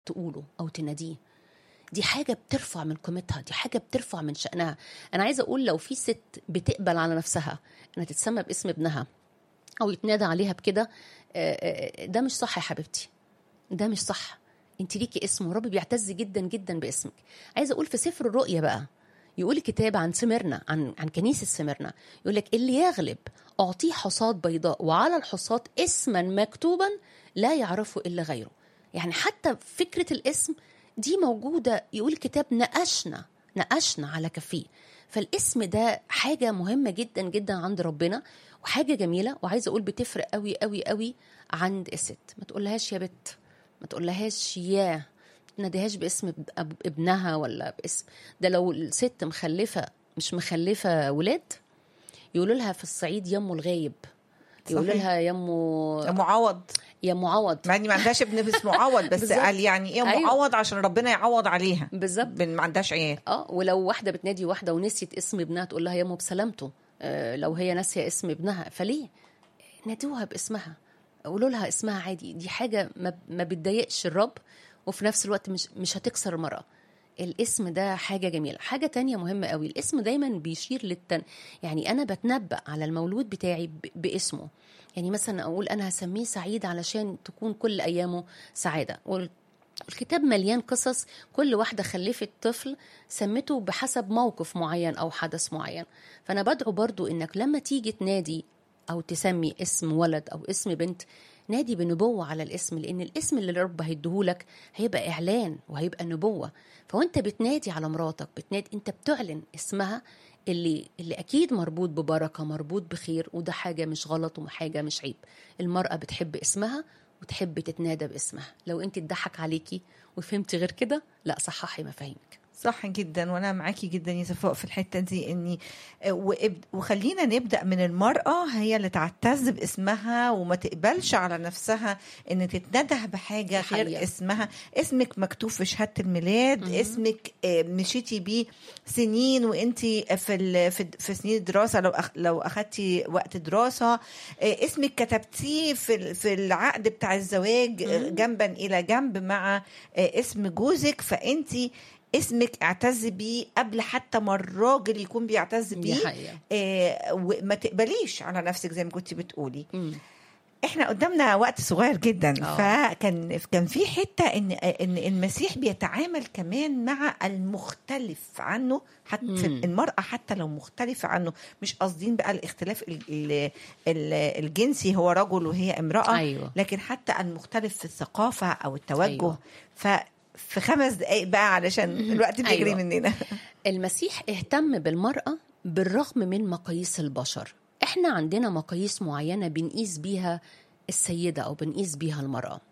تقوله او تناديه دي حاجة بترفع من قيمتها دي حاجة بترفع من شأنها أنا عايزة أقول لو في ست بتقبل على نفسها إنها تتسمى باسم ابنها أو يتنادى عليها بكده آه، آه، ده مش صح يا حبيبتي ده مش صح انت ليكي اسم ورب بيعتز جدا جدا باسمك عايزه اقول في سفر الرؤيا بقى يقول الكتاب عن سمرنا عن عن كنيسه سمرنا يقول لك اللي يغلب اعطيه حصاد بيضاء وعلى الحصاد اسما مكتوبا لا يعرفه الا غيره يعني حتى فكره الاسم دي موجوده يقول الكتاب نقشنا نقشنا على كفيه فالاسم ده حاجه مهمه جدا جدا عند ربنا وحاجه جميله وعايزه اقول بتفرق قوي قوي قوي عند الست ما تقولهاش يا بت ما تقولهاش يا ما تناديهاش باسم اب- أب- ابنها ولا باسم ده لو الست مخلفه مش مخلفه ولاد يقولوا لها في الصعيد يمه الغايب يقولوا صحيح. لها يمه معوض يا معوض مع اني ما عندهاش ابن اسمه معوض بس بالظبط. قال يعني ايه أيوة. معوض عشان ربنا يعوض عليها بالظبط بن- ما عندهاش عيال اه ولو واحده بتنادي واحده ونسيت اسم ابنها تقول لها يمه بسلامته آه لو هي ناسيه اسم ابنها فليه نادوها باسمها قولوا لها اسمها عادي دي حاجه ما, ما بتضايقش الرب وفي نفس الوقت مش مش هتكسر المراه الاسم ده حاجه جميله حاجه تانية مهمه قوي الاسم دايما بيشير للتن يعني انا بتنبأ على المولود بتاعي ب... باسمه يعني مثلا اقول انا هسميه سعيد علشان تكون كل ايامه سعاده وال- الكتاب مليان قصص كل واحدة خلفت طفل سمته بحسب موقف معين أو حدث معين فأنا بدعو برضو إنك لما تيجي تنادي أو تسمي اسم ولد أو اسم بنت نادي بنبوة على الاسم لأن الاسم اللي الرب هيديهولك هيبقى إعلان وهيبقى نبوة فوانت بتنادي على مراتك بتنادي انت بتعلن اسمها اللي اللي اكيد مربوط ببركه مربوط بخير وده حاجه مش غلط وحاجه مش عيب المراه بتحب اسمها وتحب تتنادى باسمها لو انت اتضحك عليكي وفهمتي غير كده لا صححي مفاهيمك صح جدا وانا معاكي جدا يا صفاء في الحته دي اني وإب- وخلينا نبدا من المراه هي اللي تعتز باسمها وما تقبلش على نفسها ان تتنده بحاجه دي حقيقة. غير اسمها اسمك مكتوب في شهاده الميلاد مهم. اسمك آه، مشيتي بيه سنين وانت في ال- في في سنين الدراسه لو أخ لو اخدتي وقت دراسه آه، اسمك كتبتيه في ال- في العقد بتاع الزواج آه، مهم. جنبا الى جنب مع آه، اسم جوزك فانت اسمك اعتز بيه قبل حتى ما الراجل يكون بيعتز دي بيه حقيقه آه وما تقبليش على نفسك زي ما كنت بتقولي مم. احنا قدامنا وقت صغير جدا آه. فكان كان في حته ان ان المسيح بيتعامل كمان مع المختلف عنه حتى مم. المراه حتى لو مختلفه عنه مش قاصدين بقى الاختلاف ال ال ال الجنسي هو رجل وهي امراه ايوه لكن حتى المختلف في الثقافه او التوجه أيوة. ف في خمس دقائق بقى علشان الوقت بيجري أيوة. مننا المسيح اهتم بالمرأة بالرغم من مقاييس البشر احنا عندنا مقاييس معينة بنقيس بيها السيدة أو بنقيس بيها المرأة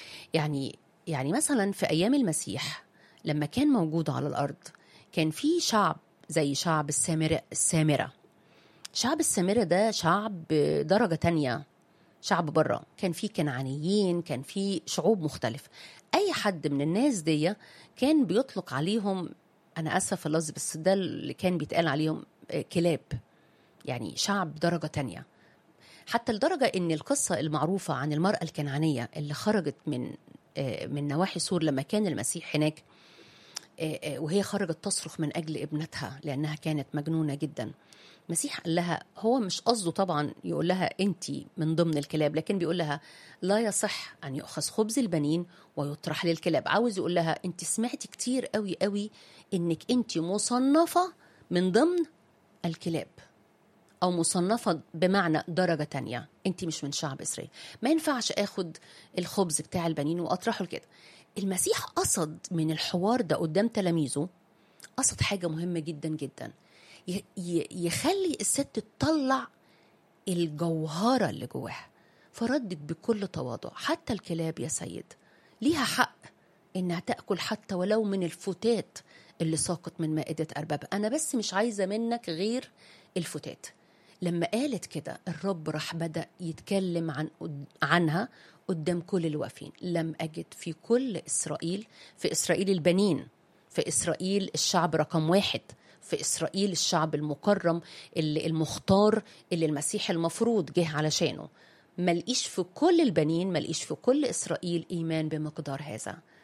يعني يعني مثلا في أيام المسيح لما كان موجود على الأرض كان في شعب زي شعب السامرة السامرة شعب السامرة ده شعب درجة تانية شعب بره كان في كنعانيين كان في شعوب مختلفة أي حد من الناس دي كان بيطلق عليهم أنا آسفة في اللفظ بس ده اللي كان بيتقال عليهم آه، كلاب يعني شعب درجة تانية حتى لدرجة إن القصة المعروفة عن المرأة الكنعانية اللي خرجت من آه، من نواحي سور لما كان المسيح هناك آه، آه، وهي خرجت تصرخ من أجل ابنتها لأنها كانت مجنونة جدا المسيح قال لها هو مش قصده طبعا يقول لها انت من ضمن الكلاب لكن بيقول لها لا يصح ان يؤخذ خبز البنين ويطرح للكلاب عاوز يقول لها انت سمعتي كتير قوي قوي انك انت مصنفه من ضمن الكلاب او مصنفه بمعنى درجه تانية انت مش من شعب اسرائيل ما ينفعش اخد الخبز بتاع البنين واطرحه لكده المسيح قصد من الحوار ده قدام تلاميذه قصد حاجه مهمه جدا جدا ي- ي- يخلي الست تطلع الجوهرة اللي جواها فردت بكل تواضع حتى الكلاب يا سيد ليها حق إنها تأكل حتى ولو من الفتات اللي ساقط من مائدة أربابها أنا بس مش عايزة منك غير الفتات لما قالت كده الرب راح بدأ يتكلم عن عنها قدام كل الواقفين لم أجد في كل إسرائيل في إسرائيل البنين في إسرائيل الشعب رقم واحد في إسرائيل الشعب المكرم اللي المختار اللي المسيح المفروض جه علشانه ملقيش في كل البنين ملقيش في كل إسرائيل إيمان بمقدار هذا